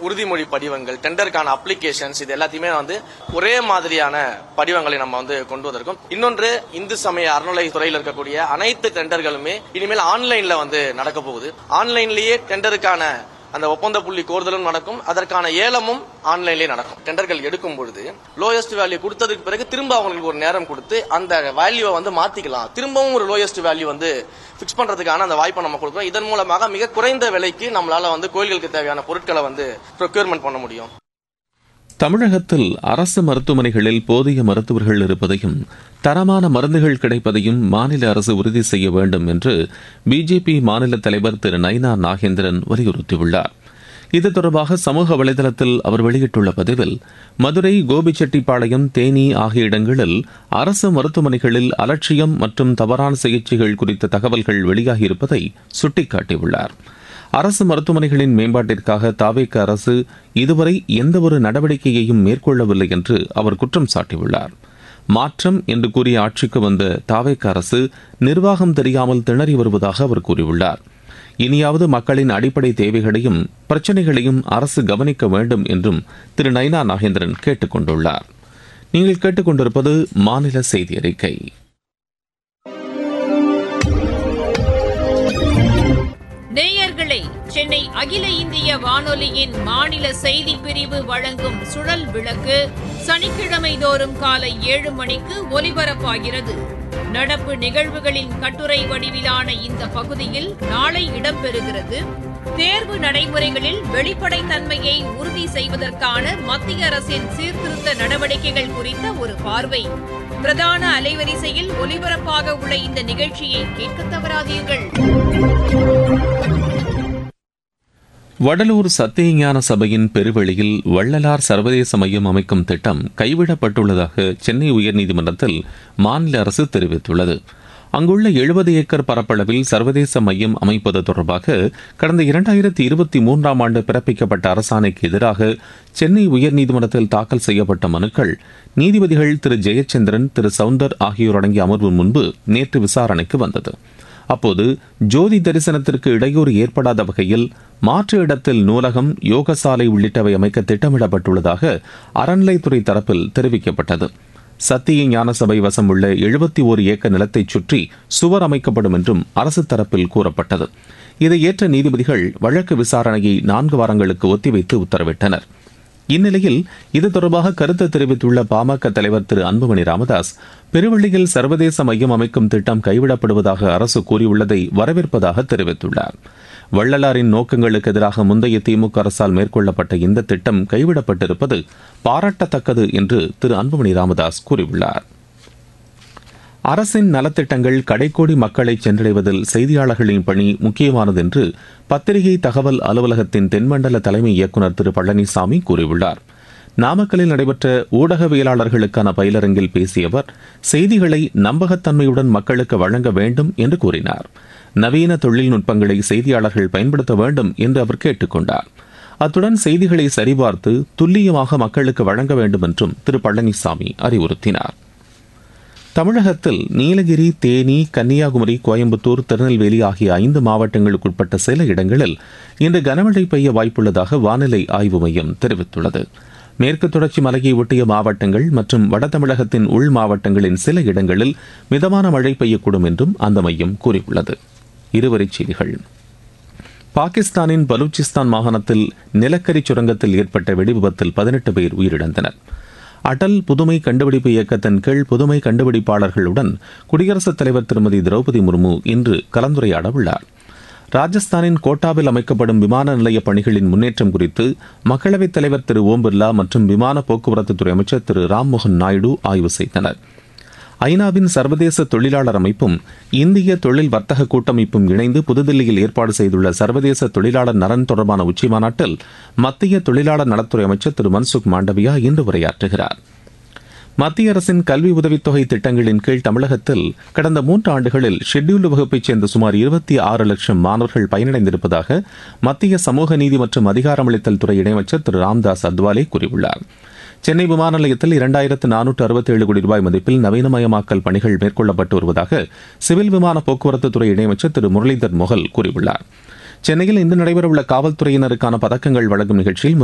உறுதிமொழி படிவங்கள் டெண்டருக்கான அப்ளிகேஷன்ஸ் இது எல்லாத்தையுமே வந்து ஒரே மாதிரியான படிவங்களை நம்ம வந்து கொண்டு வந்திருக்கோம் இன்னொன்று இந்து சமய அறநிலை துறையில் இருக்கக்கூடிய அனைத்து டெண்டர்களுமே இனிமேல் ஆன்லைன்ல வந்து நடக்க போகுது ஆன்லைன்லயே டெண்டருக்கான அந்த ஒப்பந்த புள்ளி கோருதலும் நடக்கும் அதற்கான ஏலமும் ஆன்லைன்லேயே நடக்கும் டெண்டர்கள் எடுக்கும் பொழுது லோயஸ்ட் வேல்யூ கொடுத்ததுக்கு பிறகு திரும்ப அவங்களுக்கு ஒரு நேரம் கொடுத்து அந்த வேல்யூவை வந்து மாத்திக்கலாம் திரும்பவும் ஒரு லோயஸ்ட் வேல்யூ வந்து ஃபிக்ஸ் பண்றதுக்கான அந்த வாய்ப்பை நம்ம கொடுக்குறோம் இதன் மூலமாக மிக குறைந்த விலைக்கு நம்மளால வந்து கோயில்களுக்கு தேவையான பொருட்களை வந்து ப்ரொக்யூர்மெண்ட் பண்ண முடியும் தமிழகத்தில் அரசு மருத்துவமனைகளில் போதிய மருத்துவர்கள் இருப்பதையும் தரமான மருந்துகள் கிடைப்பதையும் மாநில அரசு உறுதி செய்ய வேண்டும் என்று பிஜேபி மாநில தலைவர் திரு நைனா நாகேந்திரன் வலியுறுத்தியுள்ளார் இது தொடர்பாக சமூக வலைதளத்தில் அவர் வெளியிட்டுள்ள பதிவில் மதுரை கோபிச்செட்டிப்பாளையம் தேனி ஆகிய இடங்களில் அரசு மருத்துவமனைகளில் அலட்சியம் மற்றும் தவறான சிகிச்சைகள் குறித்த தகவல்கள் வெளியாகியிருப்பதை சுட்டிக்காட்டியுள்ளார் அரசு மருத்துவமனைகளின் மேம்பாட்டிற்காக தாவேக்க அரசு இதுவரை எந்தவொரு நடவடிக்கையையும் மேற்கொள்ளவில்லை என்று அவர் குற்றம் சாட்டியுள்ளார் மாற்றம் என்று கூறிய ஆட்சிக்கு வந்த தாவேக்க அரசு நிர்வாகம் தெரியாமல் திணறி வருவதாக அவர் கூறியுள்ளார் இனியாவது மக்களின் அடிப்படை தேவைகளையும் பிரச்சினைகளையும் அரசு கவனிக்க வேண்டும் என்றும் திரு நைனா நாகேந்திரன் கேட்டுக் கொண்டுள்ளார் நீங்கள் கேட்டுக்கொண்டிருப்பது மாநில செய்தி அறிக்கை நேயர்களே சென்னை அகில இந்திய வானொலியின் மாநில செய்தி பிரிவு வழங்கும் சுழல் விளக்கு சனிக்கிழமை தோறும் காலை ஏழு மணிக்கு ஒலிபரப்பாகிறது நடப்பு நிகழ்வுகளின் கட்டுரை வடிவிலான இந்த பகுதியில் நாளை இடம்பெறுகிறது தேர்வு நடைமுறைகளில் வெளிப்படைத்தன்மையை உறுதி செய்வதற்கான மத்திய அரசின் சீர்திருத்த நடவடிக்கைகள் குறித்த ஒரு பார்வை பிரதான அலைவரிசையில் ஒலிபரப்பாக உள்ள இந்த நிகழ்ச்சியை கேட்க தவறாதீர்கள் வடலூர் சத்தியஞான சபையின் பெருவெளியில் வள்ளலார் சர்வதேச மையம் அமைக்கும் திட்டம் கைவிடப்பட்டுள்ளதாக சென்னை உயர்நீதிமன்றத்தில் மாநில அரசு தெரிவித்துள்ளது அங்குள்ள எழுபது ஏக்கர் பரப்பளவில் சர்வதேச மையம் அமைப்பது தொடர்பாக கடந்த இரண்டாயிரத்தி இருபத்தி மூன்றாம் ஆண்டு பிறப்பிக்கப்பட்ட அரசாணைக்கு எதிராக சென்னை உயர்நீதிமன்றத்தில் தாக்கல் செய்யப்பட்ட மனுக்கள் நீதிபதிகள் திரு ஜெயச்சந்திரன் திரு சவுந்தர் ஆகியோர் அடங்கிய அமர்வு முன்பு நேற்று விசாரணைக்கு வந்தது அப்போது ஜோதி தரிசனத்திற்கு இடையூறு ஏற்படாத வகையில் மாற்று இடத்தில் நூலகம் யோகசாலை உள்ளிட்டவை அமைக்க திட்டமிடப்பட்டுள்ளதாக அறநிலைத்துறை தரப்பில் தெரிவிக்கப்பட்டது சத்திய ஞான சபை வசம் உள்ள எழுபத்தி ஒரு ஏக்கர் நிலத்தைச் சுற்றி சுவர் அமைக்கப்படும் என்றும் அரசு தரப்பில் கூறப்பட்டது இதை ஏற்ற நீதிபதிகள் வழக்கு விசாரணையை நான்கு வாரங்களுக்கு ஒத்திவைத்து உத்தரவிட்டனர் இந்நிலையில் இது தொடர்பாக கருத்து தெரிவித்துள்ள பாமக தலைவர் திரு அன்புமணி ராமதாஸ் பெருவள்ளியில் சர்வதேச மையம் அமைக்கும் திட்டம் கைவிடப்படுவதாக அரசு கூறியுள்ளதை வரவேற்பதாக தெரிவித்துள்ளார் வள்ளலாரின் நோக்கங்களுக்கு எதிராக முந்தைய திமுக அரசால் மேற்கொள்ளப்பட்ட இந்த திட்டம் கைவிடப்பட்டிருப்பது பாராட்டத்தக்கது என்று திரு அன்புமணி ராமதாஸ் கூறியுள்ளார் அரசின் நலத்திட்டங்கள் கடைக்கோடி மக்களை சென்றடைவதில் செய்தியாளர்களின் பணி முக்கியமானது என்று பத்திரிகை தகவல் அலுவலகத்தின் தென்மண்டல தலைமை இயக்குநர் திரு பழனிசாமி கூறியுள்ளார் நாமக்கல்லில் நடைபெற்ற ஊடகவியலாளர்களுக்கான பயிலரங்கில் பேசிய அவர் செய்திகளை நம்பகத்தன்மையுடன் மக்களுக்கு வழங்க வேண்டும் என்று கூறினார் நவீன தொழில்நுட்பங்களை செய்தியாளர்கள் பயன்படுத்த வேண்டும் என்று அவர் கேட்டுக் கொண்டார் அத்துடன் செய்திகளை சரிபார்த்து துல்லியமாக மக்களுக்கு வழங்க வேண்டும் என்றும் திரு பழனிசாமி அறிவுறுத்தினார் தமிழகத்தில் நீலகிரி தேனி கன்னியாகுமரி கோயம்புத்தூர் திருநெல்வேலி ஆகிய ஐந்து மாவட்டங்களுக்குட்பட்ட சில இடங்களில் இன்று கனமழை பெய்ய வாய்ப்புள்ளதாக வானிலை ஆய்வு மையம் தெரிவித்துள்ளது மேற்கு தொடர்ச்சி மலையை ஒட்டிய மாவட்டங்கள் மற்றும் வட தமிழகத்தின் உள் மாவட்டங்களின் சில இடங்களில் மிதமான மழை பெய்யக்கூடும் என்றும் அந்த மையம் கூறியுள்ளது இருவரிச் செய்திகள் பாகிஸ்தானின் பலூச்சிஸ்தான் மாகாணத்தில் நிலக்கரி சுரங்கத்தில் ஏற்பட்ட வெடிவிபத்தில் பதினெட்டு பேர் உயிரிழந்தனர் அடல் புதுமை கண்டுபிடிப்பு இயக்கத்தின் கீழ் புதுமை கண்டுபிடிப்பாளர்களுடன் குடியரசுத் தலைவர் திருமதி திரௌபதி முர்மு இன்று கலந்துரையாட உள்ளார் ராஜஸ்தானின் கோட்டாவில் அமைக்கப்படும் விமான நிலைய பணிகளின் முன்னேற்றம் குறித்து மக்களவைத் தலைவர் திரு ஓம் பிர்லா மற்றும் விமான போக்குவரத்துத்துறை அமைச்சர் திரு ராம்மோகன் நாயுடு ஆய்வு செய்தனர் ஐநாவின் சர்வதேச தொழிலாளர் அமைப்பும் இந்திய தொழில் வர்த்தக கூட்டமைப்பும் இணைந்து புதுதில்லியில் ஏற்பாடு செய்துள்ள சர்வதேச தொழிலாளர் நலன் தொடர்பான உச்சிமாநாட்டில் மத்திய தொழிலாளர் நலத்துறை அமைச்சர் திரு மன்சுக் மாண்டவியா இன்று உரையாற்றுகிறார் மத்திய அரசின் கல்வி உதவித்தொகை திட்டங்களின் கீழ் தமிழகத்தில் கடந்த மூன்று ஆண்டுகளில் ஷெட்யூல்டு வகுப்பைச் சேர்ந்த சுமார் இருபத்தி ஆறு லட்சம் மாணவர்கள் பயனடைந்திருப்பதாக மத்திய சமூக நீதி மற்றும் அதிகாரமளித்தல் துறை இணையமைச்சர் திரு ராம்தாஸ் அத்வாலே கூறியுள்ளார் சென்னை விமான நிலையத்தில் இரண்டாயிரத்து நானூற்று அறுபத்தி ஏழு கோடி ரூபாய் மதிப்பில் நவீனமயமாக்கல் பணிகள் மேற்கொள்ளப்பட்டு வருவதாக சிவில் விமான போக்குவரத்து துறை இணையமைச்சர் திரு முரளிதர் மொஹல் கூறியுள்ளார் சென்னையில் இன்று நடைபெறவுள்ள காவல்துறையினருக்கான பதக்கங்கள் வழங்கும் நிகழ்ச்சியில்